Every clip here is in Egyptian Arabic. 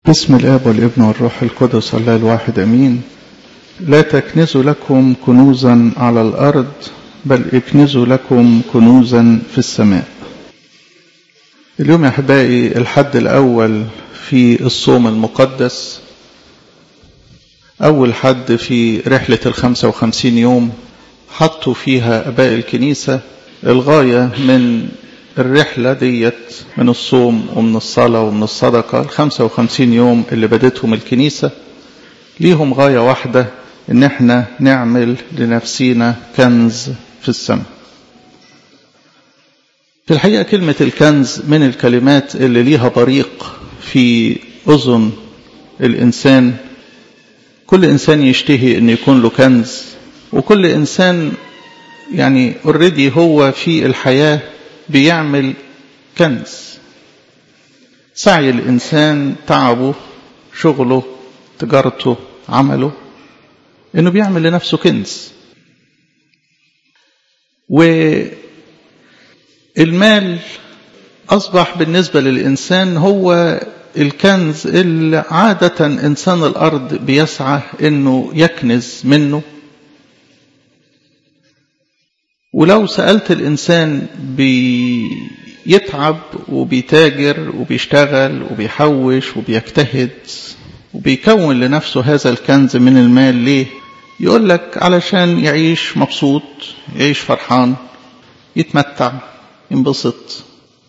بسم الاب والابن والروح القدس الله الواحد امين لا تكنزوا لكم كنوزا على الارض بل اكنزوا لكم كنوزا في السماء اليوم يا احبائي الحد الاول في الصوم المقدس اول حد في رحله الخمسه وخمسين يوم حطوا فيها اباء الكنيسه الغايه من الرحلة ديت من الصوم ومن الصلاة ومن الصدقة الخمسة وخمسين يوم اللي بدتهم الكنيسة ليهم غاية واحدة ان احنا نعمل لنفسينا كنز في السماء في الحقيقة كلمة الكنز من الكلمات اللي ليها بريق في أذن الإنسان كل إنسان يشتهي أن يكون له كنز وكل إنسان يعني اوريدي هو في الحياة بيعمل كنز سعي الإنسان تعبه شغله تجارته عمله إنه بيعمل لنفسه كنز والمال أصبح بالنسبة للإنسان هو الكنز اللي عادة إنسان الأرض بيسعى إنه يكنز منه ولو سألت الإنسان بيتعب وبيتاجر وبيشتغل وبيحوش وبيجتهد وبيكون لنفسه هذا الكنز من المال ليه يقول لك علشان يعيش مبسوط يعيش فرحان يتمتع ينبسط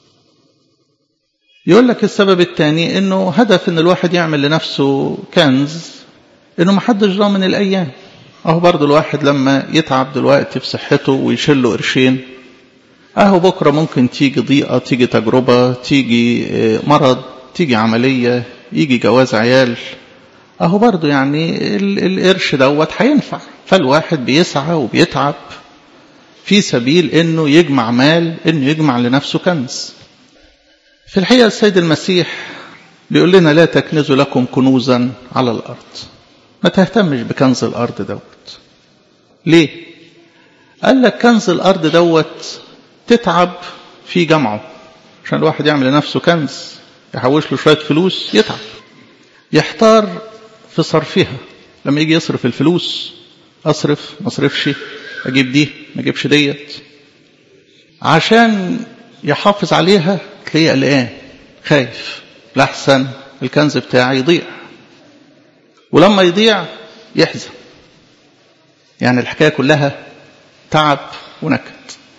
يقول لك السبب الثاني انه هدف ان الواحد يعمل لنفسه كنز انه محدش ضامن الايام اهو برضو الواحد لما يتعب دلوقتي في صحته ويشيل له قرشين اهو بكره ممكن تيجي ضيقه تيجي تجربه تيجي مرض تيجي عمليه يجي جواز عيال اهو برضو يعني القرش دوت هينفع فالواحد بيسعى وبيتعب في سبيل انه يجمع مال انه يجمع لنفسه كنز في الحقيقه السيد المسيح بيقول لنا لا تكنزوا لكم كنوزا على الارض ما تهتمش بكنز الأرض دوت ليه؟ قال لك كنز الأرض دوت تتعب في جمعه عشان الواحد يعمل لنفسه كنز يحوش له شوية فلوس يتعب يحتار في صرفها لما يجي يصرف الفلوس أصرف ما أصرفش أجيب دي ما أجيبش ديت عشان يحافظ عليها تلاقيه قلقان خايف لحسن الكنز بتاعي يضيع ولما يضيع يحزن يعني الحكاية كلها تعب ونكد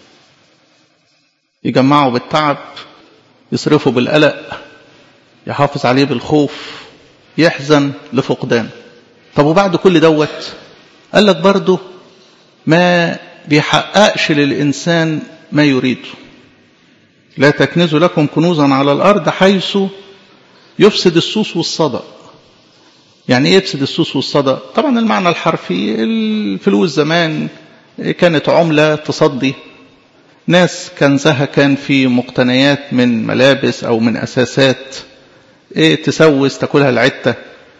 يجمعه بالتعب يصرفه بالقلق يحافظ عليه بالخوف يحزن لفقدان طب وبعد كل دوت قال لك برضه ما بيحققش للإنسان ما يريده لا تكنزوا لكم كنوزا على الأرض حيث يفسد السوس والصدأ يعني ايه يفسد السوس والصدى طبعا المعنى الحرفي الفلوس زمان كانت عملة تصدي ناس كنزها كان في مقتنيات من ملابس او من اساسات ايه تسوس تاكلها العتة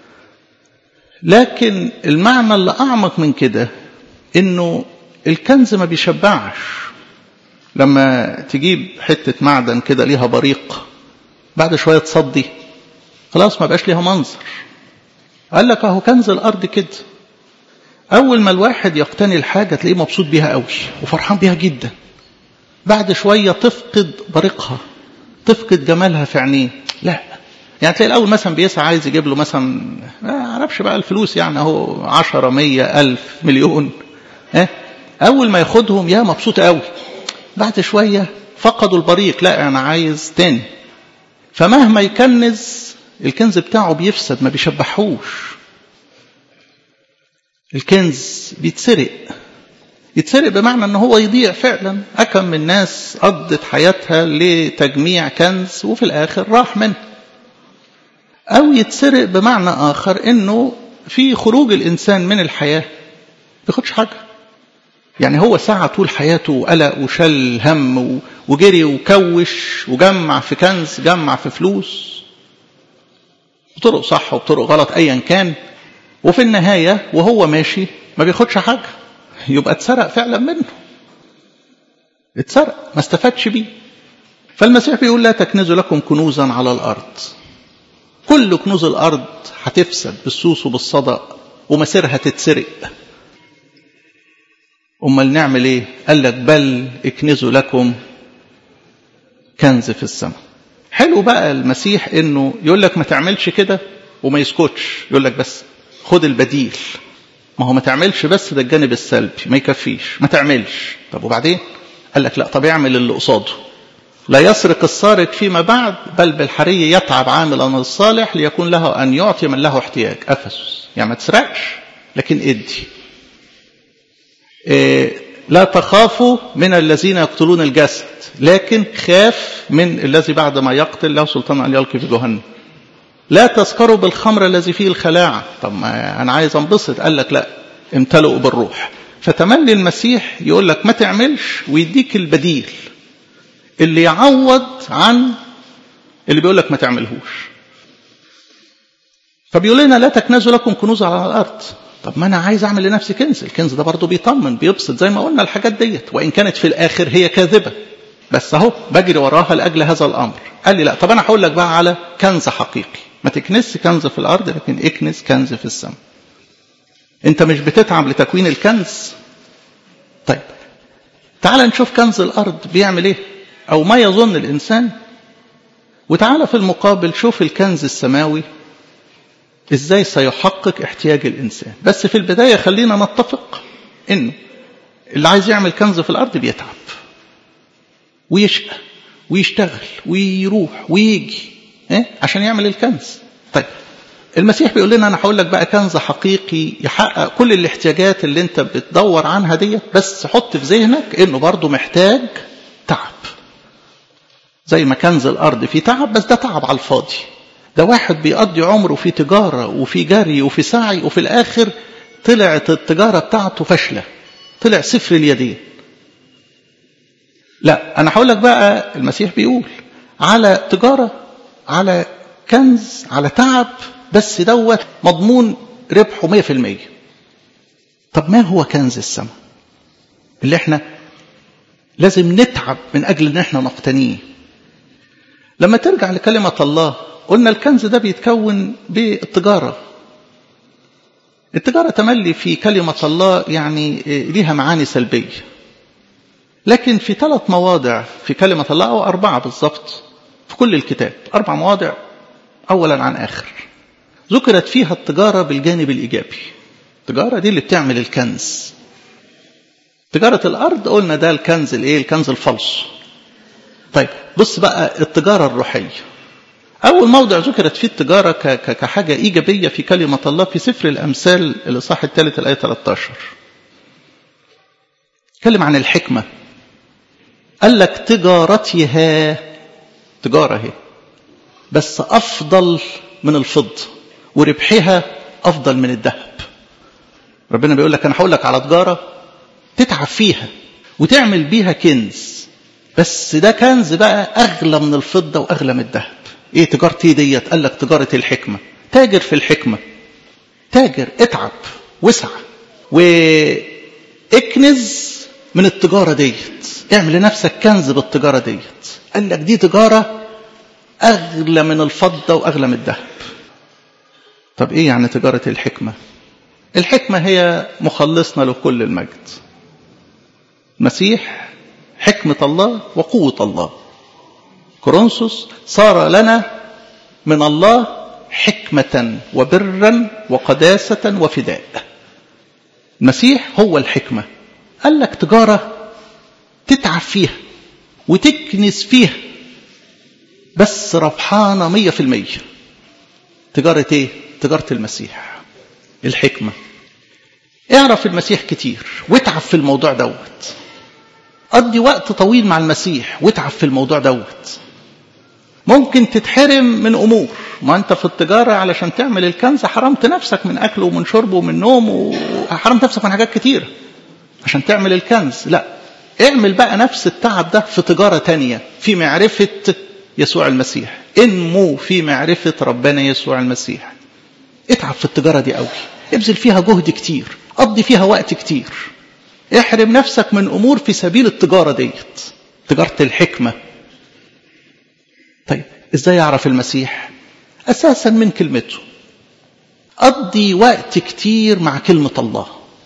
لكن المعنى اللي اعمق من كده انه الكنز ما بيشبعش لما تجيب حتة معدن كده ليها بريق بعد شوية تصدي خلاص ما بقاش ليها منظر قال لك اهو كنز الارض كده اول ما الواحد يقتني الحاجه تلاقيه مبسوط بيها قوي وفرحان بيها جدا بعد شويه تفقد بريقها تفقد جمالها في عينيه لا يعني تلاقي الاول مثلا بيسعى عايز يجيب له مثلا ما اعرفش بقى الفلوس يعني اهو 10 100 الف مليون ها اول ما ياخدهم يا مبسوط قوي بعد شويه فقدوا البريق لا انا عايز تاني فمهما يكنز الكنز بتاعه بيفسد ما بيشبحوش الكنز بيتسرق يتسرق بمعنى ان هو يضيع فعلا اكم من ناس قضت حياتها لتجميع كنز وفي الاخر راح منه او يتسرق بمعنى اخر انه في خروج الانسان من الحياه بياخدش حاجه يعني هو سعى طول حياته وقلق وشل هم وجري وكوش وجمع في كنز جمع في فلوس بطرق صح وبطرق غلط ايا كان وفي النهاية وهو ماشي ما بياخدش حاجة يبقى اتسرق فعلا منه اتسرق ما استفادش بيه فالمسيح بيقول لا تكنزوا لكم كنوزا على الأرض كل كنوز الأرض هتفسد بالسوس وبالصدأ ومسيرها تتسرق أمال نعمل إيه؟ قال لك بل اكنزوا لكم كنز في السماء حلو بقى المسيح إنه يقول لك ما تعملش كده وما يسكتش يقول لك بس خد البديل ما هو ما تعملش بس ده الجانب السلبي ما يكفيش ما تعملش طب وبعدين قال لك لا طب اعمل اللي قصاده لا يسرق السارق فيما بعد بل بالحري يتعب عاملا الصالح ليكون له أن يعطي من له احتياج أفسس يعني ما تسرقش لكن ادي إيه لا تخافوا من الذين يقتلون الجسد لكن خاف من الذي بعد ما يقتل له سلطان أن يلقي في جهنم لا تسكروا بالخمر الذي فيه الخلاعة طب ما أنا عايز انبسط قال لك لا امتلئوا بالروح فتملي المسيح يقول لك ما تعملش ويديك البديل اللي يعوض عن اللي بيقول لك ما تعملهوش فبيقول لنا لا تكنزوا لكم كنوز على الارض طب ما انا عايز اعمل لنفسي كنز الكنز ده برضه بيطمن بيبسط زي ما قلنا الحاجات ديت وان كانت في الاخر هي كاذبه بس اهو بجري وراها لاجل هذا الامر قال لي لا طب انا هقول لك بقى على كنز حقيقي ما تكنس كنز في الارض لكن اكنس كنز في السماء انت مش بتتعب لتكوين الكنز طيب تعال نشوف كنز الارض بيعمل ايه او ما يظن الانسان وتعالى في المقابل شوف الكنز السماوي ازاي سيحقق احتياج الانسان بس في البدايه خلينا نتفق انه اللي عايز يعمل كنز في الارض بيتعب ويشقى ويشتغل ويروح ويجي إيه؟ عشان يعمل الكنز طيب المسيح بيقول لنا انا هقول لك بقى كنز حقيقي يحقق كل الاحتياجات اللي انت بتدور عنها ديت بس حط في ذهنك انه برضه محتاج تعب زي ما كنز الارض فيه تعب بس ده تعب على الفاضي ده واحد بيقضي عمره في تجارة وفي جري وفي سعي وفي الآخر طلعت التجارة بتاعته فاشلة طلع صفر اليدين لا أنا هقول لك بقى المسيح بيقول على تجارة على كنز على تعب بس دوت مضمون ربحه مية في المية طب ما هو كنز السماء اللي احنا لازم نتعب من أجل ان احنا نقتنيه لما ترجع لكلمة الله قلنا الكنز ده بيتكون بالتجارة التجارة تملي في كلمة الله يعني ليها معاني سلبية لكن في ثلاث مواضع في كلمة الله أو أربعة بالضبط في كل الكتاب أربع مواضع أولا عن آخر ذكرت فيها التجارة بالجانب الإيجابي التجارة دي اللي بتعمل الكنز تجارة الأرض قلنا ده الكنز الإيه الكنز الفلس طيب بص بقى التجارة الروحية أول موضع ذكرت فيه التجارة كحاجة إيجابية في كلمة الله في سفر الأمثال الإصحاح الثالث الآية 13 تكلم عن الحكمة قال لك تجارتها تجارة هي بس أفضل من الفضة وربحها أفضل من الذهب ربنا بيقول لك أنا هقول لك على تجارة تتعب فيها وتعمل بيها كنز بس ده كنز بقى أغلى من الفضة وأغلى من الذهب ايه تجارتي ديت قال لك تجارة الحكمة تاجر في الحكمة تاجر اتعب وسع واكنز من التجارة ديت اعمل لنفسك كنز بالتجارة ديت قال لك دي تجارة أغلى من الفضة وأغلى من الذهب طب ايه يعني تجارة الحكمة الحكمة هي مخلصنا لكل المجد مسيح حكمة الله وقوة الله كورنثوس صار لنا من الله حكمة وبرا وقداسة وفداء المسيح هو الحكمة قال لك تجارة تتعب فيها وتكنس فيها بس ربحانة مية في المية تجارة ايه تجارة المسيح الحكمة اعرف المسيح كتير واتعب في الموضوع دوت قضي وقت طويل مع المسيح واتعب في الموضوع دوت ممكن تتحرم من امور ما انت في التجاره علشان تعمل الكنز حرمت نفسك من اكل ومن شرب ومن نوم وحرمت نفسك من حاجات كتيره عشان تعمل الكنز لا اعمل بقى نفس التعب ده في تجاره تانية في معرفه يسوع المسيح انمو في معرفه ربنا يسوع المسيح اتعب في التجاره دي قوي ابذل فيها جهد كتير قضي فيها وقت كتير احرم نفسك من امور في سبيل التجاره ديت تجاره الحكمه طيب ازاي يعرف المسيح أساسا من كلمته قضي وقت كتير مع كلمة الله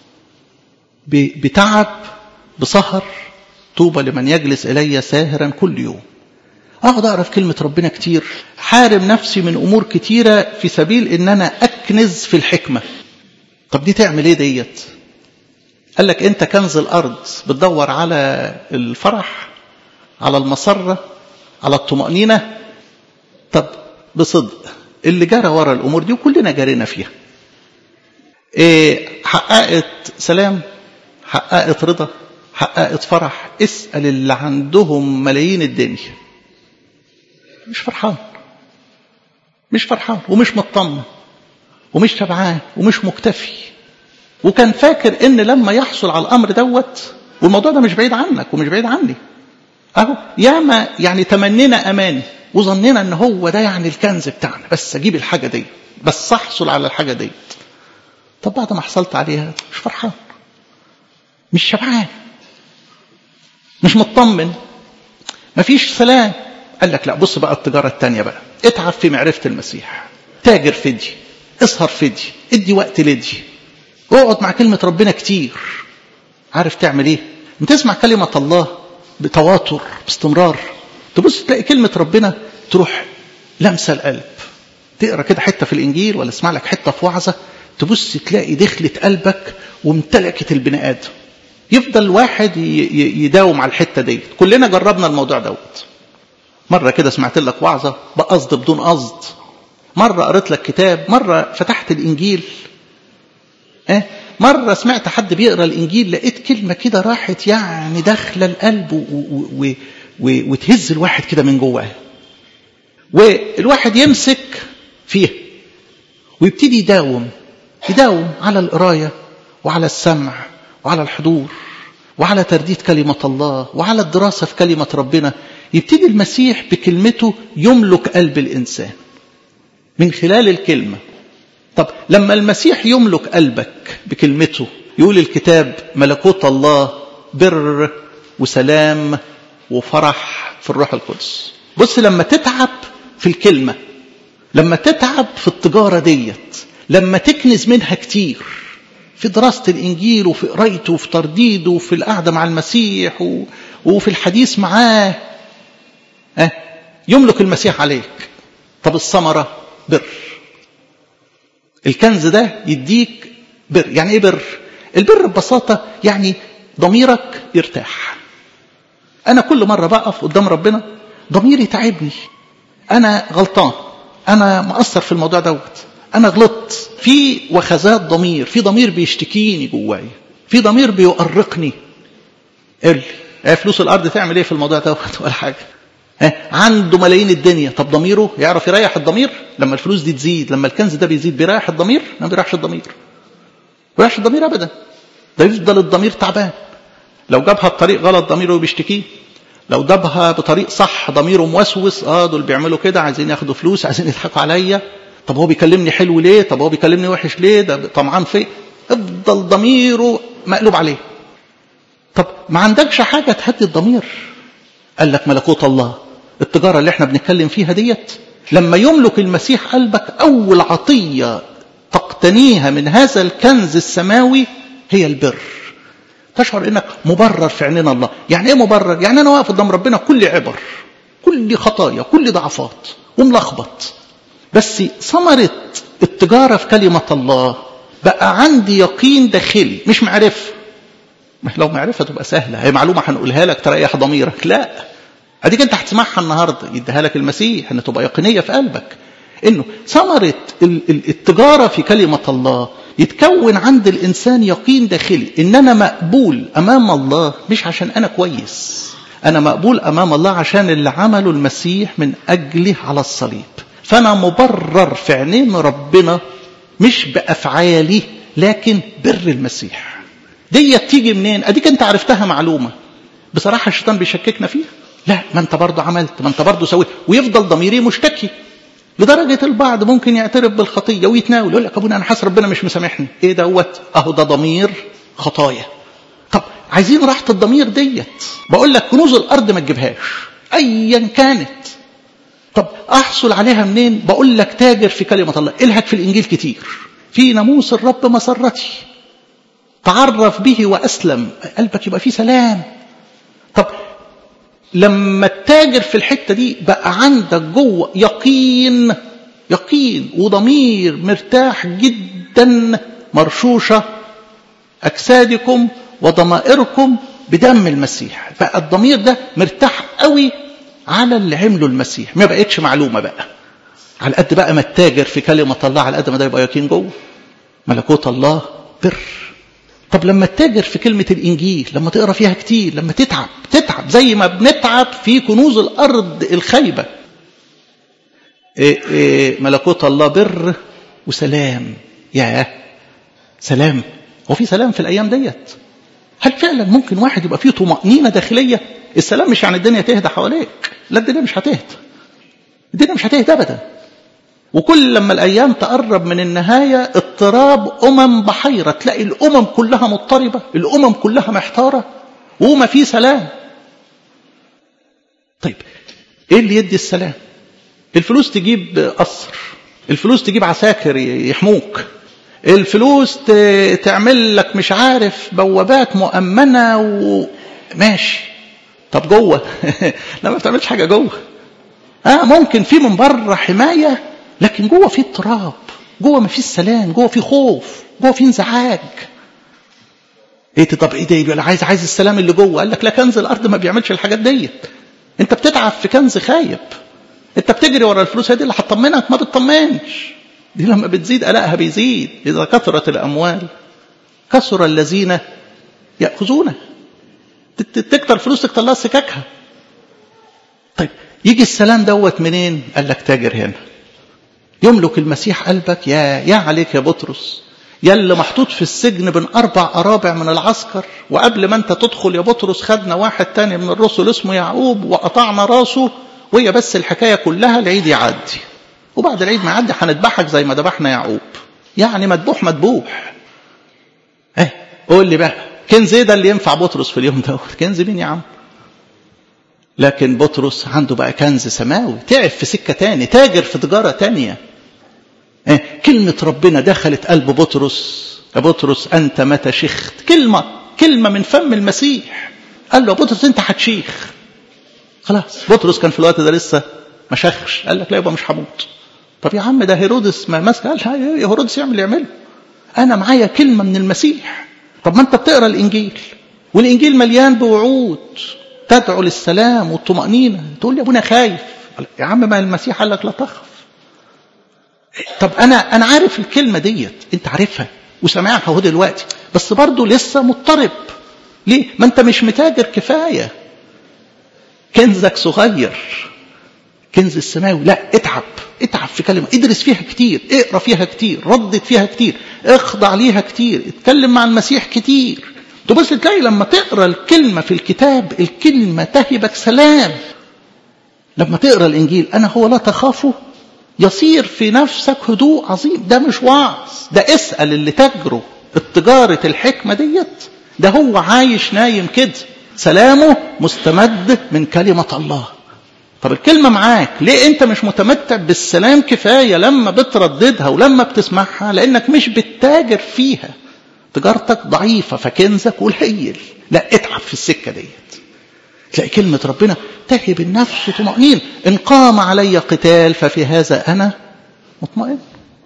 بتعب بسهر طوبى لمن يجلس إلي ساهرا كل يوم أقعد أقرأ في كلمة ربنا كتير حارم نفسي من أمور كتيرة في سبيل إن أنا أكنز في الحكمة طب دي تعمل إيه ديت قال لك أنت كنز الأرض بتدور على الفرح على المسرة على الطمأنينة طب بصدق اللي جرى ورا الأمور دي وكلنا جرينا فيها إيه حققت سلام حققت رضا حققت فرح اسأل اللي عندهم ملايين الدنيا مش فرحان مش فرحان ومش مطمن ومش شبعان ومش مكتفي وكان فاكر ان لما يحصل على الامر دوت والموضوع ده مش بعيد عنك ومش بعيد عني اهو ياما يعني تمنينا اماني وظننا ان هو ده يعني الكنز بتاعنا بس اجيب الحاجه دي بس احصل على الحاجه دي طب بعد ما حصلت عليها مش فرحان مش شبعان مش مطمن مفيش سلام قال لك لا بص بقى التجاره الثانيه بقى اتعب في معرفه المسيح تاجر في دي اسهر في دي ادي وقت لدي اقعد مع كلمه ربنا كتير عارف تعمل ايه بتسمع كلمه الله بتواتر باستمرار تبص تلاقي كلمة ربنا تروح لمسة القلب تقرا كده حتة في الإنجيل ولا اسمع لك حتة في وعظة تبص تلاقي دخلت قلبك وامتلكت البني آدم يفضل واحد يداوم على الحتة دي كلنا جربنا الموضوع دوت مرة كده سمعت لك وعظة بقصد بدون قصد مرة قريت لك كتاب مرة فتحت الإنجيل اه مرة سمعت حد بيقرا الإنجيل لقيت كلمة كده راحت يعني داخلة القلب و... و... و... وتهز الواحد كده من جواه والواحد يمسك فيها ويبتدي يداوم يداوم على القراية وعلى السمع وعلى الحضور وعلى ترديد كلمة الله وعلى الدراسة في كلمة ربنا يبتدي المسيح بكلمته يملك قلب الإنسان من خلال الكلمة طب لما المسيح يملك قلبك بكلمته يقول الكتاب ملكوت الله بر وسلام وفرح في الروح القدس بص لما تتعب في الكلمة لما تتعب في التجارة ديت لما تكنز منها كتير في دراسة الإنجيل وفي قرايته وفي ترديده وفي القعدة مع المسيح و... وفي الحديث معاه أه؟ يملك المسيح عليك طب الثمرة بر الكنز ده يديك بر يعني ايه بر البر ببساطة يعني ضميرك يرتاح أنا كل مرة بقف قدام ربنا ضميري تعبني أنا غلطان أنا مقصر في الموضوع دوت أنا غلطت في وخزات ضمير في ضمير بيشتكيني جوايا في ضمير بيؤرقني قل لي فلوس الأرض تعمل إيه في الموضوع دوت ولا حاجة عنده ملايين الدنيا طب ضميره يعرف يريح الضمير لما الفلوس دي تزيد لما الكنز ده بيزيد بيريح الضمير ما بيريحش الضمير ما بيريحش الضمير ابدا ده يفضل الضمير تعبان لو جابها بطريق غلط ضميره بيشتكيه لو جابها بطريق صح ضميره موسوس اه دول بيعملوا كده عايزين ياخدوا فلوس عايزين يضحكوا عليا طب هو بيكلمني حلو ليه طب هو بيكلمني وحش ليه ده طمعان فيه افضل ضميره مقلوب عليه طب ما عندكش حاجه تهدي الضمير قال لك ملكوت الله التجارة اللي احنا بنتكلم فيها ديت لما يملك المسيح قلبك أول عطية تقتنيها من هذا الكنز السماوي هي البر تشعر انك مبرر في عيننا الله يعني ايه مبرر يعني انا واقف قدام ربنا كل عبر كل خطايا كل ضعفات وملخبط بس ثمرة التجارة في كلمة الله بقى عندي يقين داخلي مش معرفة لو معرفة تبقى سهلة هي معلومة هنقولها لك تريح ضميرك لا اديك انت هتسمعها النهارده يديها لك المسيح ان تبقى يقينيه في قلبك انه ثمره التجاره في كلمه الله يتكون عند الانسان يقين داخلي ان انا مقبول امام الله مش عشان انا كويس انا مقبول امام الله عشان اللي عمله المسيح من اجلي على الصليب فانا مبرر في عينين ربنا مش بافعالي لكن بر المسيح دي تيجي منين اديك انت عرفتها معلومه بصراحه الشيطان بيشككنا فيها لا ما انت برضه عملت ما انت برضه سويت ويفضل ضميري مشتكي لدرجة البعض ممكن يعترف بالخطية ويتناول يقول لك ابونا انا حاسس ربنا مش مسامحني ايه دوت اهو ده ضمير خطايا طب عايزين راحة الضمير ديت بقول لك كنوز الارض ما تجيبهاش ايا كانت طب احصل عليها منين بقول لك تاجر في كلمه الله الهك في الانجيل كتير في ناموس الرب مسرتي تعرف به واسلم قلبك يبقى فيه سلام طب لما التاجر في الحته دي بقى عندك جوه يقين يقين وضمير مرتاح جدا مرشوشه اجسادكم وضمائركم بدم المسيح بقى الضمير ده مرتاح قوي على اللي عمله المسيح ما بقتش معلومه بقى على قد بقى ما التاجر في كلمه الله على قد ما ده يبقى يقين جوه ملكوت الله بر طب لما تتاجر في كلمة الإنجيل لما تقرأ فيها كتير لما تتعب تتعب زي ما بنتعب في كنوز الأرض الخايبة إيه إيه ملكوت الله بر وسلام يا سلام هو في سلام في الأيام ديت هل فعلا ممكن واحد يبقى فيه طمأنينة داخلية السلام مش يعني الدنيا تهدى حواليك لا الدنيا مش هتهدى الدنيا مش هتهدى أبدا وكل لما الأيام تقرب من النهاية اضطراب أمم بحيرة تلاقي الأمم كلها مضطربة الأمم كلها محتارة وما في سلام طيب ايه اللي يدي السلام الفلوس تجيب قصر الفلوس تجيب عساكر يحموك الفلوس تعمل لك مش عارف بوابات مؤمنة وماشي طب جوه لا ما بتعملش حاجة جوه اه ممكن في من بره حماية لكن جوه في اضطراب جوه ما فيش سلام جوه في خوف جوه في انزعاج ايه طب ايه ده يبقى عايز عايز السلام اللي جوه قال لك لا كنز الارض ما بيعملش الحاجات ديت انت بتتعب في كنز خايب انت بتجري ورا الفلوس هي دي اللي هتطمنك ما بتطمنش دي لما بتزيد قلقها بيزيد اذا كثرت الاموال كثر الذين ياخذونه تكتر فلوس تكتر لها سكاكها طيب يجي السلام دوت منين قال لك تاجر هنا يملك المسيح قلبك يا يا عليك يا بطرس يا اللي محطوط في السجن بين أربع أرابع من العسكر وقبل ما أنت تدخل يا بطرس خدنا واحد تاني من الرسل اسمه يعقوب وقطعنا راسه وهي بس الحكاية كلها العيد يعدي وبعد العيد ما يعدي هنذبحك زي ما ذبحنا يعقوب يعني مذبوح مذبوح ايه قول لي بقى كنز ايه ده اللي ينفع بطرس في اليوم دوت كنز مين يا عم لكن بطرس عنده بقى كنز سماوي تعب في سكة تاني تاجر في تجارة تانية إيه؟ كلمة ربنا دخلت قلب بطرس يا بطرس أنت متى شخت كلمة كلمة من فم المسيح قال له يا بطرس أنت هتشيخ خلاص بطرس كان في الوقت ده لسه ما شخش قال لك لا يبقى مش هموت طب يا عم ده هيرودس ما ماسك قال يا هيرودس يعمل اللي يعمله أنا معايا كلمة من المسيح طب ما أنت بتقرا الإنجيل والإنجيل مليان بوعود تدعو للسلام والطمأنينة تقول لي يا ابونا خايف يا عم ما المسيح قال لك لا تخف طب انا انا عارف الكلمه ديت انت عارفها وسامعها اهو دلوقتي بس برضه لسه مضطرب ليه ما انت مش متاجر كفايه كنزك صغير كنز السماوي لا اتعب اتعب في كلمه ادرس فيها كتير اقرا فيها كتير ردد فيها كتير اخضع ليها كتير اتكلم مع المسيح كتير تبص تلاقي لما تقرا الكلمه في الكتاب الكلمه تهبك سلام لما تقرا الانجيل انا هو لا تخافوا يصير في نفسك هدوء عظيم ده مش وعظ ده اسال اللي تجروا التجاره الحكمه ديت ده هو عايش نايم كده سلامه مستمد من كلمه الله طب الكلمه معاك ليه انت مش متمتع بالسلام كفايه لما بترددها ولما بتسمعها لانك مش بتتاجر فيها تجارتك ضعيفه فكنزك قليل لا اتعب في السكه ديت تلاقي كلمة ربنا تهب النفس طمأنين إن قام علي قتال ففي هذا أنا مطمئن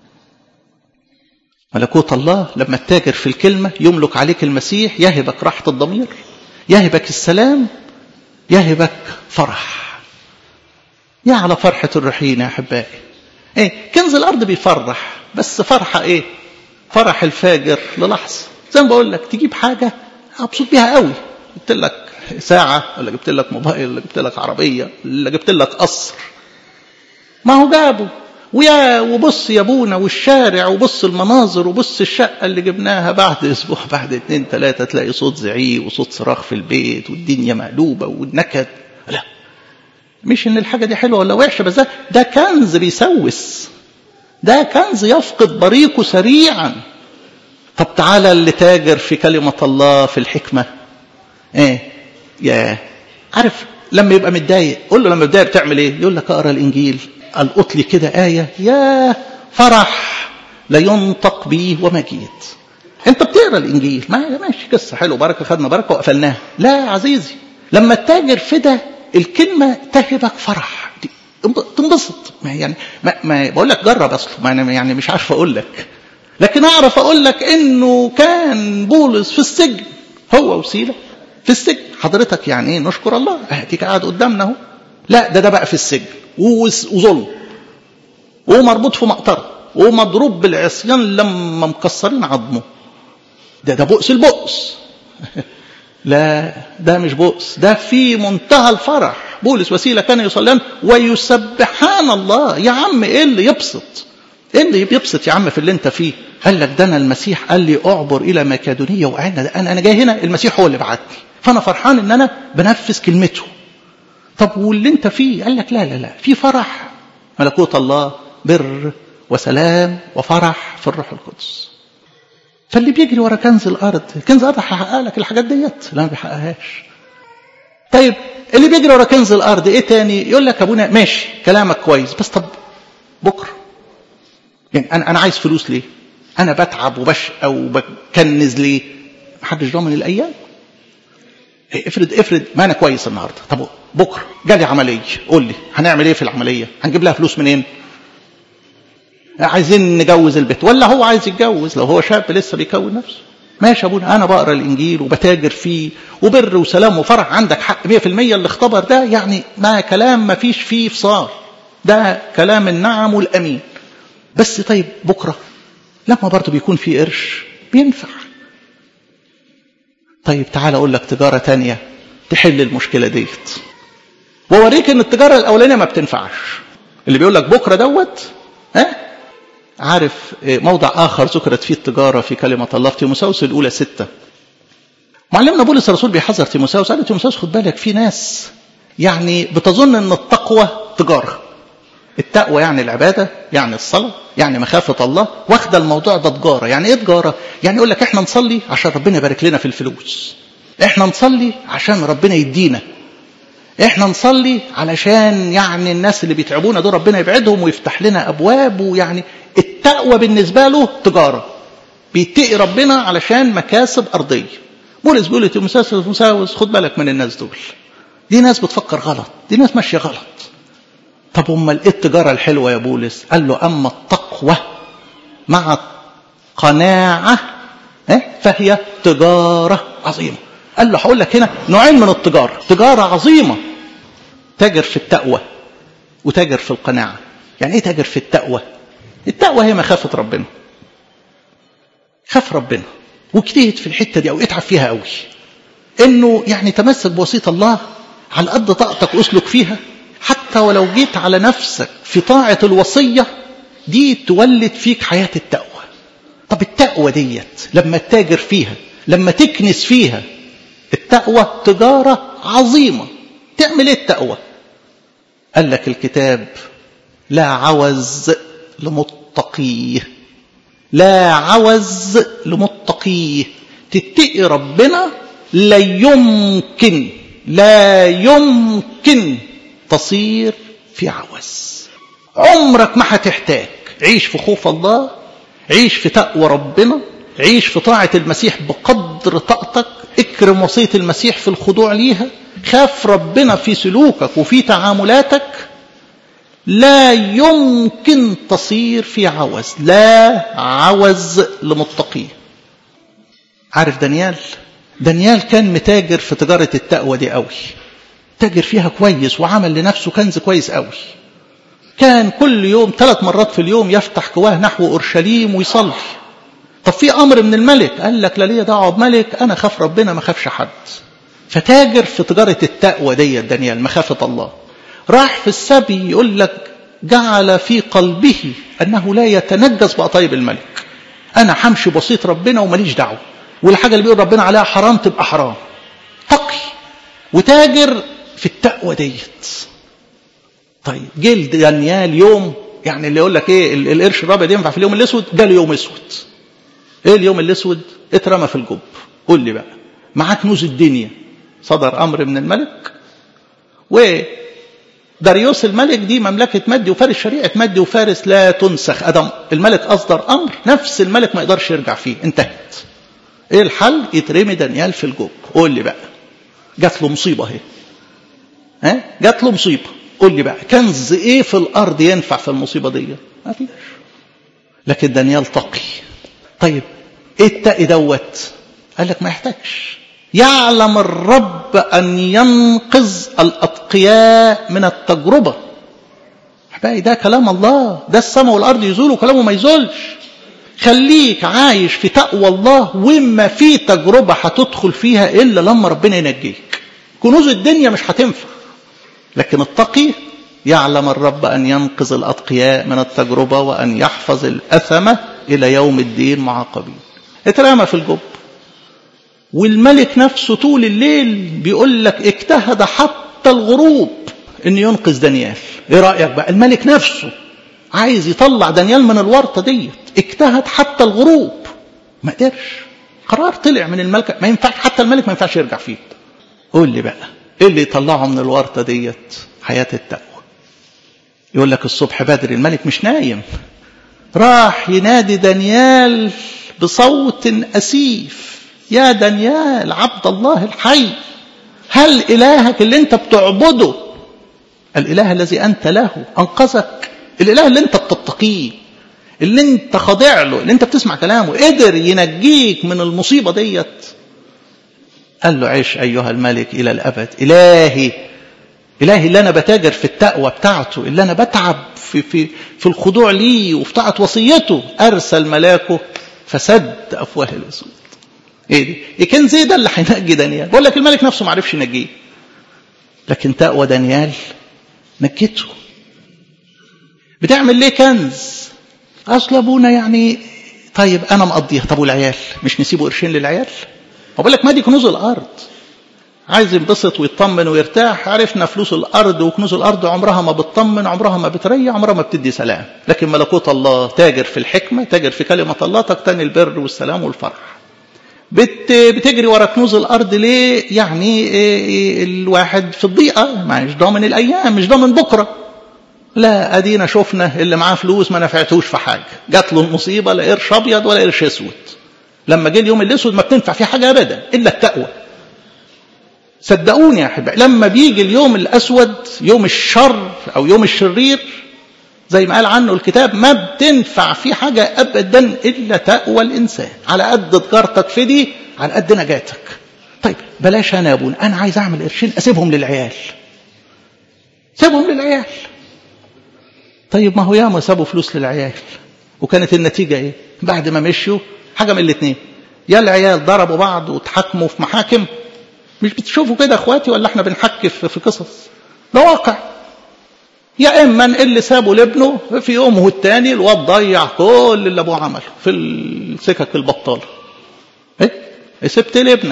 ملكوت الله لما التاجر في الكلمة يملك عليك المسيح يهبك راحة الضمير يهبك السلام يهبك فرح يا على فرحة الرحين يا أحبائي إيه كنز الأرض بيفرح بس فرحة إيه فرح الفاجر للحظة زي ما بقول لك تجيب حاجة مبسوط بيها قوي قلت لك ساعة ولا جبت لك موبايل ولا جبت لك عربية ولا جبت لك قصر ما هو جابه ويا وبص يا ابونا والشارع وبص المناظر وبص الشقة اللي جبناها بعد أسبوع بعد اتنين تلاتة تلاقي صوت زعيق وصوت صراخ في البيت والدنيا مقلوبة والنكد لا مش إن الحاجة دي حلوة ولا وحشة بس ده, ده كنز بيسوس ده كنز يفقد بريقه سريعا طب تعالى اللي تاجر في كلمة الله في الحكمة ايه يا عارف لما يبقى متضايق قول له لما متضايق بتعمل ايه يقول لك اقرا الانجيل القط لي كده ايه يا فرح لا ينطق بي ومجيد انت بتقرا الانجيل ما ماشي قصه حلوه بركه خدنا بركه وقفلناها لا يا عزيزي لما التاجر في ده الكلمه تهبك فرح تنبسط ما يعني ما, ما بقول لك جرب اصله ما انا يعني مش عارف اقول لك لكن اعرف اقول لك انه كان بولس في السجن هو وسيله في السجن حضرتك يعني ايه نشكر الله اديك قاعد قدامنا اهو لا ده ده بقى في السجن وظلم ومربوط في مقطره ومضروب بالعصيان لما مكسرين عظمه ده ده بؤس البؤس لا ده مش بؤس ده في منتهى الفرح بولس وسيله كان يصليان ويسبحان الله يا عم ايه اللي يبسط ايه اللي بيبسط يا عم في اللي انت فيه قال لك ده انا المسيح قال لي اعبر الى مكادونيه وقعدنا انا انا جاي هنا المسيح هو اللي بعتني فانا فرحان ان انا بنفذ كلمته طب واللي انت فيه قال لك لا لا لا في فرح ملكوت الله بر وسلام وفرح في الروح القدس فاللي بيجري ورا كنز الارض كنز الارض هيحقق لك الحاجات ديت لا ما بيحققهاش طيب اللي بيجري ورا كنز الارض ايه تاني يقول لك ابونا ماشي كلامك كويس بس طب بكره يعني انا انا عايز فلوس ليه انا بتعب وبشقى وبكنز ليه محدش ضامن الايام افرض افرض ما انا كويس النهارده طب بكره جالي عمليه قول لي هنعمل ايه في العمليه هنجيب لها فلوس منين عايزين نجوز البيت ولا هو عايز يتجوز لو هو شاب لسه بيكون نفسه ماشي يا ابونا انا بقرا الانجيل وبتاجر فيه وبر وسلام وفرح عندك حق 100% اللي اختبر ده يعني ما كلام ما فيش فيه فصال ده كلام النعم والامين بس طيب بكره لما برضه بيكون في قرش بينفع طيب تعال اقول لك تجاره تانية تحل المشكله ديت واوريك ان التجاره الاولانيه ما بتنفعش اللي بيقول لك بكره دوت ها عارف موضع آخر ذكرت فيه التجارة في كلمة الله في تيموساوس الأولى ستة معلمنا بولس الرسول بيحذر تيموساوس قال تيموساوس خد بالك في ناس يعني بتظن ان التقوى تجارة التقوى يعني العبادة يعني الصلاة يعني مخافة الله واخدة الموضوع ده تجارة يعني ايه تجارة يعني يقول لك احنا نصلي عشان ربنا يبارك لنا في الفلوس احنا نصلي عشان ربنا يدينا احنا نصلي علشان يعني الناس اللي بيتعبونا دول ربنا يبعدهم ويفتح لنا ابواب ويعني التقوى بالنسبه له تجاره بيتقي ربنا علشان مكاسب ارضيه بولس بيقول لتيموساوس خد بالك من الناس دول دي ناس بتفكر غلط دي ناس ماشيه غلط طب امال ايه التجاره الحلوه يا بولس قال له اما التقوى مع قناعه فهي تجاره عظيمه قال له هقول لك هنا نوعين من التجاره تجاره عظيمه تاجر في التقوى وتاجر في القناعه يعني ايه تاجر في التقوى التقوى هي مخافه ربنا خاف ربنا واجتهد في الحته دي او اتعب فيها قوي انه يعني تمسك بوصيه الله على قد طاقتك اسلك فيها حتى ولو جيت على نفسك في طاعه الوصيه دي تولد فيك حياه التقوى طب التقوى ديت لما تتاجر فيها لما تكنس فيها التقوى تجارة عظيمة تعمل ايه التقوى قال لك الكتاب لا عوز لمتقيه لا عوز لمتقيه تتقي ربنا لا يمكن لا يمكن تصير في عوز عمرك ما هتحتاج عيش في خوف الله عيش في تقوى ربنا عيش في طاعة المسيح بقدر طاقتك اكرم وصية المسيح في الخضوع ليها خاف ربنا في سلوكك وفي تعاملاتك لا يمكن تصير في عوز لا عوز لمتقيه عارف دانيال دانيال كان متاجر في تجارة التقوى دي قوي تاجر فيها كويس وعمل لنفسه كنز كويس قوي كان كل يوم ثلاث مرات في اليوم يفتح كواه نحو أورشليم ويصلي طب في امر من الملك قال لك لا ليا دعوه بملك انا خاف ربنا ما خافش حد فتاجر في تجاره التقوى ديت دانيال مخافه الله راح في السبي يقول لك جعل في قلبه انه لا يتنجس بقطايب الملك انا همشي بسيط ربنا وماليش دعوه والحاجه اللي بيقول ربنا عليها حرام تبقى حرام تقي وتاجر في التقوى ديت طيب جه دانيال يوم يعني اللي يقول لك ايه القرش الابيض ينفع في اليوم الاسود جاله يوم اسود ايه اليوم الاسود اترمى في الجب قول لي بقى معاه كنوز الدنيا صدر امر من الملك وداريوس الملك دي مملكة مادي وفارس شريعة مادي وفارس لا تنسخ أدم الملك أصدر أمر نفس الملك ما يقدرش يرجع فيه انتهت ايه الحل يترمي دانيال في الجب قول لي بقى جات له مصيبة اهي ها جات له مصيبة قول لي بقى كنز ايه في الارض ينفع في المصيبة دي ما فيش لكن دانيال تقي طيب ايه التقي دوت قال لك ما يحتاجش يعلم الرب ان ينقذ الاتقياء من التجربه احبائي ده كلام الله ده السماء والارض يزولوا كلامه ما يزولش خليك عايش في تقوى الله وما في تجربه هتدخل فيها الا لما ربنا ينجيك كنوز الدنيا مش هتنفع لكن التقي يعلم الرب ان ينقذ الاتقياء من التجربه وان يحفظ الاثمه الى يوم الدين معاقبين اترمى في الجب والملك نفسه طول الليل بيقول لك اجتهد حتى الغروب ان ينقذ دانيال ايه رايك بقى الملك نفسه عايز يطلع دانيال من الورطه ديت اجتهد حتى الغروب ما قدرش قرار طلع من الملك ما ينفعش حتى الملك ما ينفعش يرجع فيه قول لي بقى ايه اللي يطلعه من الورطه ديت حياه التقوى يقول لك الصبح بدري الملك مش نايم راح ينادي دانيال بصوت أسيف يا دانيال عبد الله الحي هل إلهك اللي أنت بتعبده الإله الذي أنت له أنقذك الإله اللي أنت بتتقيه اللي أنت خاضع له اللي أنت بتسمع كلامه قدر ينجيك من المصيبة ديت قال له عيش أيها الملك إلى الأبد إلهي إلهي اللي أنا بتاجر في التقوى بتاعته اللي أنا بتعب في, في, في الخضوع ليه وفي طاعة وصيته أرسل ملاكه فسد أفواه الأسود إيه دي؟ إيه كان زي ده اللي هينجي دانيال بقول لك الملك نفسه ما عرفش ينجيه لكن تقوى دانيال نجته بتعمل ليه كنز أصل أبونا يعني طيب أنا مقضيها طب والعيال مش نسيبه قرشين للعيال بقول لك ما دي كنوز الأرض عايز ينبسط ويطمن ويرتاح عرفنا فلوس الارض وكنوز الارض عمرها ما بتطمن عمرها ما بتريح عمرها ما بتدي سلام لكن ملكوت الله تاجر في الحكمه تاجر في كلمه الله تقتني البر والسلام والفرح بت بتجري ورا كنوز الارض ليه يعني الواحد في الضيقه مش ضامن الايام مش ضامن بكره لا ادينا شفنا اللي معاه فلوس ما نفعتوش في حاجه جات له المصيبه لا قرش ابيض ولا قرش اسود لما جه اليوم الاسود ما بتنفع فيه حاجه ابدا الا التقوى صدقوني يا احبائي لما بيجي اليوم الاسود يوم الشر او يوم الشرير زي ما قال عنه الكتاب ما بتنفع فيه حاجه ابدا الا تقوى الانسان على قد تجارتك في دي على قد نجاتك طيب بلاش انا يا ابونا انا عايز اعمل قرشين اسيبهم للعيال سيبهم للعيال طيب ما هو ياما سابوا فلوس للعيال وكانت النتيجه ايه بعد ما مشيوا حاجه من الاثنين يا العيال ضربوا بعض وتحاكموا في محاكم مش بتشوفوا كده اخواتي ولا احنا بنحكي في قصص ده واقع يا اما اللي سابه لابنه في يومه الثاني الواد ضيع كل اللي ابوه عمله في السكك البطاله ايه سبت لابنك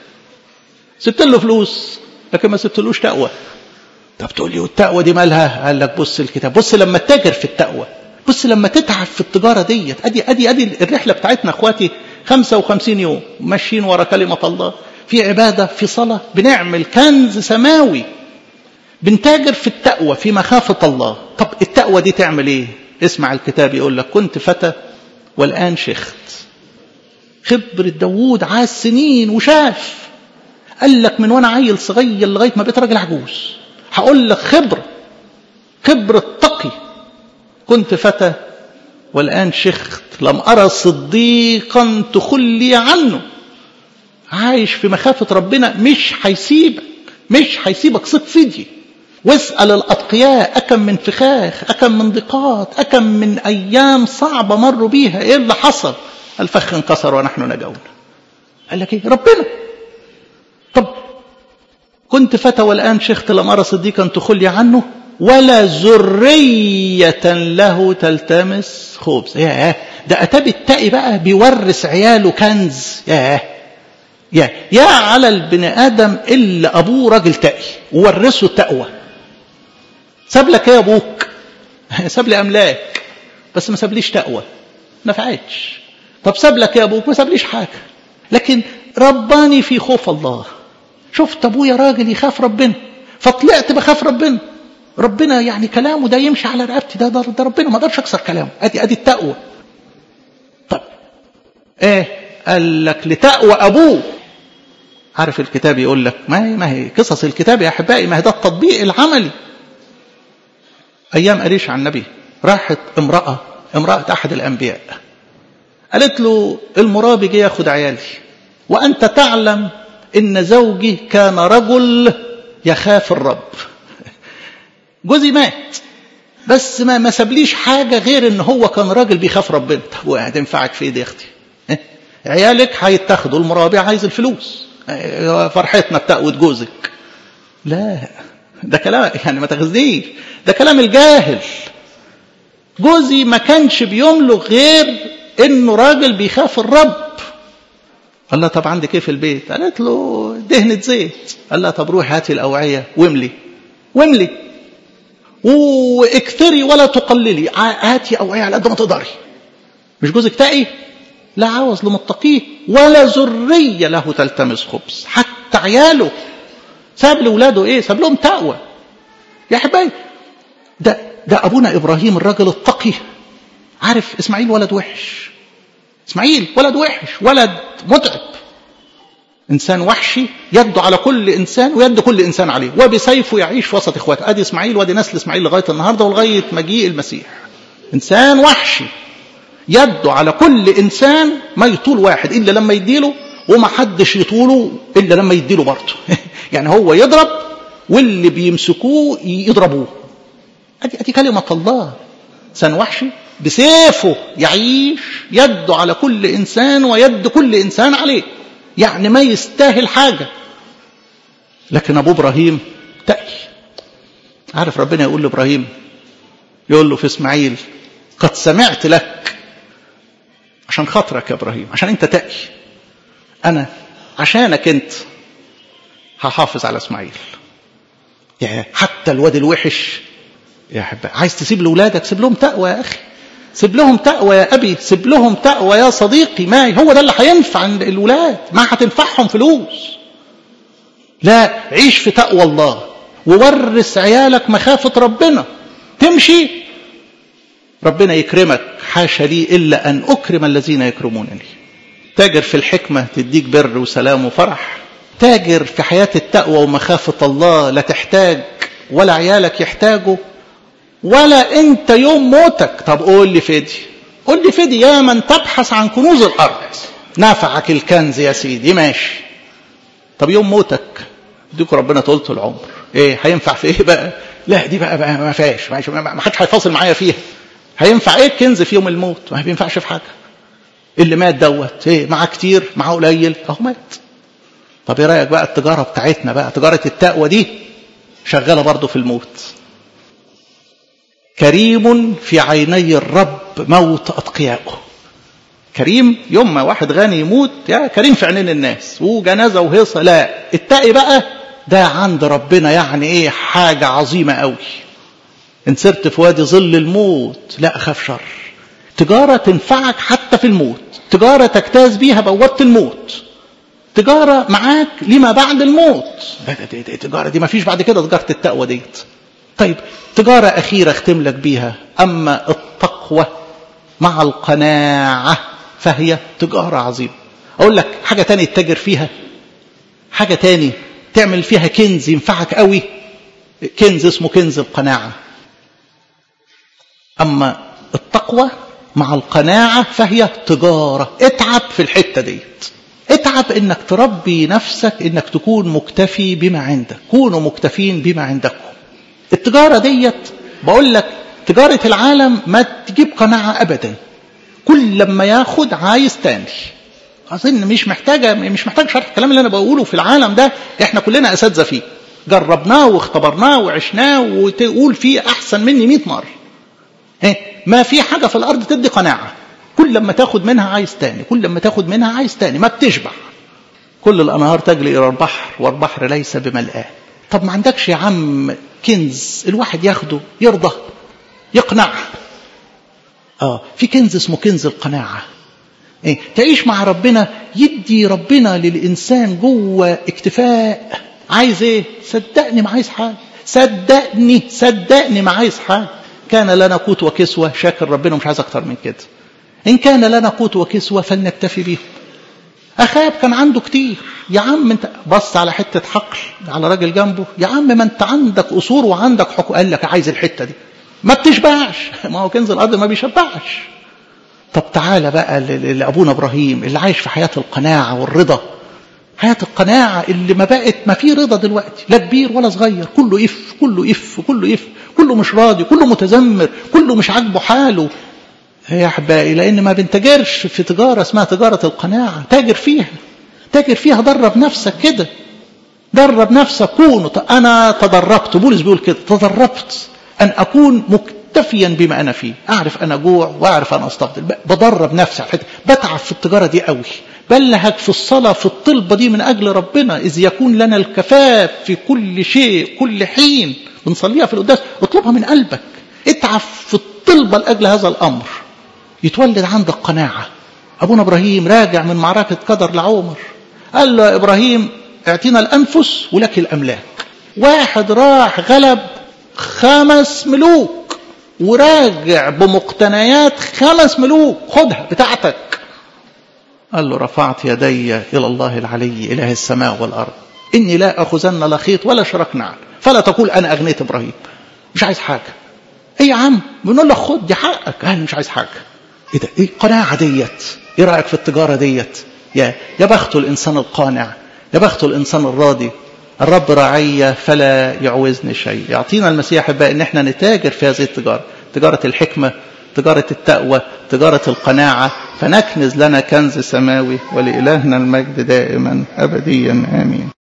سبت له فلوس لكن ما سبتلوش تقوى طب تقول لي والتقوى دي مالها قال لك بص الكتاب بص لما تتاجر في التقوى بص لما تتعب في التجاره ديت ادي ادي ادي الرحله بتاعتنا اخواتي 55 يوم ماشيين ورا كلمه الله في عبادة في صلاة بنعمل كنز سماوي بنتاجر في التقوى في مخافة الله طب التقوى دي تعمل ايه اسمع الكتاب يقول لك كنت فتى والآن شخت خبرة داوود عاش سنين وشاف قال لك من وانا عيل صغير لغاية ما بقيت راجل عجوز هقول لك خبرة خبرة تقي كنت فتى والآن شخت لم أرى صديقا تخلي عنه عايش في مخافة ربنا مش هيسيبك مش هيسيبك صيد فدي واسأل الأتقياء أكم من فخاخ أكم من ضيقات أكم من أيام صعبة مروا بيها إيه اللي حصل الفخ انكسر ونحن نجون قال لك إيه ربنا طب كنت فتى والآن شيخت لم أرى صديقا تخلي عنه ولا ذرية له تلتمس خبز ياه ده أتى التقي بقى بيورث عياله كنز ياه يا يا على البني ادم اللي ابوه راجل تقي وورثه التقوى ساب لك ايه يا ابوك ساب لي املاك بس ما سابليش تقوى ما نفعتش طب ساب لك ايه يا ابوك ما سابليش حاجه لكن رباني في خوف الله شفت ابويا راجل يخاف ربنا فطلعت بخاف ربنا ربنا يعني كلامه ده يمشي على رقبتي ده, ده, ده ربنا ما اقدرش اكسر كلامه ادي ادي التقوى طب ايه قال لك لتقوى ابوه عارف الكتاب يقول لك ما هي ما هي قصص الكتاب يا احبائي ما هي ده التطبيق العملي ايام اريش عن النبي راحت امراه امراه احد الانبياء قالت له المرابي جه ياخد عيالي وانت تعلم ان زوجي كان رجل يخاف الرب جوزي مات بس ما ما سابليش حاجه غير ان هو كان راجل بيخاف ربنا طب هتنفعك في ايه دي يا اختي عيالك هيتاخدوا المرابع عايز الفلوس فرحتنا بتقوة جوزك لا ده كلام يعني ما تغزنيش ده كلام الجاهل جوزي ما كانش بيملك غير انه راجل بيخاف الرب قال لها طب عندك ايه في البيت قالت له دهنة زيت قال لها طب روحي هاتي الاوعيه واملي واملي واكثري ولا تقللي هاتي اوعيه على قد ما تقدري مش جوزك تقي لا عاوز لمتقيه ولا ذرية له تلتمس خبز حتى عياله ساب لولاده ايه ساب لهم تقوى يا حبايبي ده ده ابونا ابراهيم الراجل التقي عارف اسماعيل ولد وحش اسماعيل ولد وحش ولد متعب انسان وحشي يده على كل انسان ويد كل انسان عليه وبسيفه يعيش في وسط اخواته ادي اسماعيل وادي نسل اسماعيل لغايه النهارده ولغايه مجيء المسيح انسان وحشي يده على كل انسان ما يطول واحد الا لما يديله وما حدش يطوله الا لما يديله برضه يعني هو يضرب واللي بيمسكوه يضربوه ادي ادي كلمه الله انسان وحشي بسيفه يعيش يده على كل انسان ويد كل انسان عليه يعني ما يستاهل حاجه لكن ابو ابراهيم تقي عارف ربنا يقول لابراهيم يقول له في اسماعيل قد سمعت لك عشان خاطرك يا ابراهيم عشان انت تقي انا عشانك انت هحافظ على اسماعيل يا حتى الواد الوحش يا حبا عايز تسيب لاولادك سيب لهم تقوى يا اخي سيب لهم تقوى يا ابي سيب لهم تقوى يا صديقي ما هو ده اللي هينفع الولاد ما هتنفعهم فلوس لا عيش في تقوى الله وورث عيالك مخافة ربنا تمشي ربنا يكرمك حاشا لي إلا أن أكرم الذين يكرمونني تاجر في الحكمة تديك بر وسلام وفرح تاجر في حياة التقوى ومخافة الله لا تحتاج ولا عيالك يحتاجوا ولا انت يوم موتك طب قول لي فدي قول لي فدي يا من تبحث عن كنوز الارض نفعك الكنز يا سيدي ماشي طب يوم موتك اديك ربنا طولة العمر ايه هينفع في ايه بقى لا دي بقى, بقى ما فيهاش ما حدش هيفاصل معايا فيها هينفع ايه الكنز في يوم الموت ما بينفعش في حاجه اللي مات دوت ايه معاه كتير معاه قليل اهو مات طب ايه رايك بقى التجاره بتاعتنا بقى تجاره التقوى دي شغاله برضه في الموت كريم في عيني الرب موت اتقيائه كريم يوم ما واحد غني يموت يا كريم في عينين الناس وجنازه وهيصه لا التقي بقى ده عند ربنا يعني ايه حاجه عظيمه قوي ان سرت في وادي ظل الموت لا اخاف شر تجاره تنفعك حتى في الموت تجاره تجتاز بيها بوابه الموت تجاره معاك لما بعد الموت التجاره دي ما فيش بعد كده تجاره التقوى ديت طيب تجاره اخيره اختم لك بيها اما التقوى مع القناعه فهي تجاره عظيمه اقول لك حاجه تانية تتاجر فيها حاجه تاني تعمل فيها كنز ينفعك قوي كنز اسمه كنز القناعه أما التقوى مع القناعة فهي تجارة اتعب في الحتة ديت اتعب انك تربي نفسك انك تكون مكتفي بما عندك كونوا مكتفين بما عندكم التجارة ديت بقول لك تجارة العالم ما تجيب قناعة ابدا كل لما ياخد عايز تاني اظن مش محتاجة مش محتاج شرح الكلام اللي انا بقوله في العالم ده احنا كلنا اساتذة فيه جربناه واختبرناه وعشناه وتقول فيه احسن مني 100 مره ما في حاجة في الأرض تدي قناعة كل لما تاخد منها عايز تاني كل لما تاخد منها عايز تاني ما بتشبع كل الأنهار تجري إلى البحر والبحر ليس بملآن طب ما عندكش يا عم كنز الواحد ياخده يرضى يقنع اه في كنز اسمه كنز القناعة إيه؟ تعيش مع ربنا يدي ربنا للإنسان جوه اكتفاء عايز ايه صدقني ما عايز حاجه صدقني صدقني ما عايز حاجه كان لنا قوت وكسوه شاكر ربنا مش عايز اكتر من كده ان كان لنا قوت وكسوه فلنكتفي بهم اخاب كان عنده كتير يا عم انت بص على حته حقل على راجل جنبه يا عم ما انت عندك قصور وعندك حقوق قال لك عايز الحته دي ما بتشبعش ما هو كنز الارض ما بيشبعش طب تعالى بقى لابونا ابراهيم اللي عايش في حياه القناعه والرضا حياه القناعه اللي ما بقت ما في رضا دلوقتي لا كبير ولا صغير كله اف كله اف كله اف كله مش راضي كله متذمر كله مش عاجبه حاله يا احبائي لان ما بنتاجرش في تجاره اسمها تجاره القناعه تاجر فيها تاجر فيها درب نفسك كده درب نفسك كون انا تدربت بولس بيقول كده تدربت ان اكون مكتفيا بما انا فيه اعرف انا جوع واعرف انا استفضل بدرب نفسي على بتعب في التجاره دي قوي بلهج في الصلاة في الطلبة دي من أجل ربنا إذ يكون لنا الكفاف في كل شيء كل حين بنصليها في القداس اطلبها من قلبك اتعب في الطلبة لأجل هذا الأمر يتولد عندك قناعة أبونا إبراهيم راجع من معركة قدر لعمر قال له يا إبراهيم اعطينا الأنفس ولك الأملاك واحد راح غلب خمس ملوك وراجع بمقتنيات خمس ملوك خدها بتاعتك قال له رفعت يدي إلى الله العلي إله السماء والأرض إني لا أخذن لا خيط ولا شرك نعل فلا تقول أنا أغنيت إبراهيم مش عايز حاجة إيه يا عم بنقول لك خد دي حقك أنا مش عايز حاجة إيه ده إيه القناعة ديت إيه رأيك في التجارة ديت يا يا بخته الإنسان القانع يا بخته الإنسان الراضي الرب راعية فلا يعوزني شيء يعطينا المسيح بقى إن إحنا نتاجر في هذه التجارة تجارة الحكمة تجارة التقوى تجارة القناعة فنكنز لنا كنز سماوي ولإلهنا المجد دائما أبديا آمين